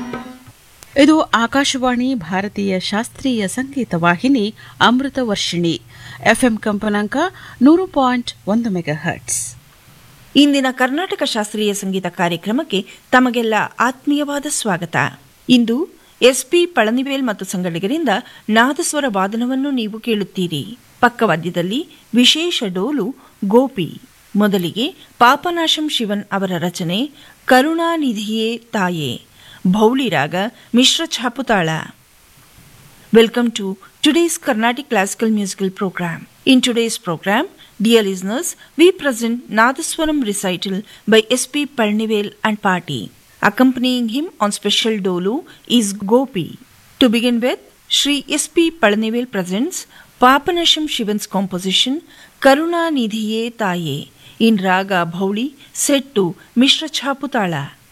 ಇದು ಆಕಾಶವಾಣಿ ಭಾರತೀಯ ಶಾಸ್ತ್ರೀಯ ಸಂಗೀತ ವಾಹಿನಿ ಅಮೃತ ವರ್ಷಿಣಿ ಎಫ್ಎಂ ಕಂಪನಾಂಕ ನೂರು ಪಾಯಿಂಟ್ ಒಂದು ಮೆಗಾ ಹರ್ಟ್ಸ್ ಇಂದಿನ ಕರ್ನಾಟಕ ಶಾಸ್ತ್ರೀಯ ಸಂಗೀತ ಕಾರ್ಯಕ್ರಮಕ್ಕೆ ತಮಗೆಲ್ಲ ಆತ್ಮೀಯವಾದ ಸ್ವಾಗತ ಇಂದು ಎಸ್ಪಿ ಪಳನಿವೇಲ್ ಮತ್ತು ಸಂಗಡಿಗರಿಂದ ನಾದಸ್ವರ ವಾದನವನ್ನು ನೀವು ಕೇಳುತ್ತೀರಿ ಪಕ್ಕವಾದ್ಯದಲ್ಲಿ ವಿಶೇಷ ಡೋಲು ಗೋಪಿ ಮೊದಲಿಗೆ ಪಾಪನಾಶಂ ಶಿವನ್ ಅವರ ರಚನೆ ಕರುಣಾನಿಧಿಯೇ ತಾಯೇ ಭೌಳಿ ರಾಗ ಮಿಶ್ರ ಛಾಪುತಾಳ Welcome to today's Carnatic Classical Musical Program. In today's program, dear listeners, we present Nadaswaram recital by S.P. Palnivel and party. Accompanying him on special dolu is Gopi. To begin with, Sri S.P. Palnivel presents Papanasham Shivan's composition Karuna Nidhiye Taye in Raga Bhauli set to Mishra Chaputala.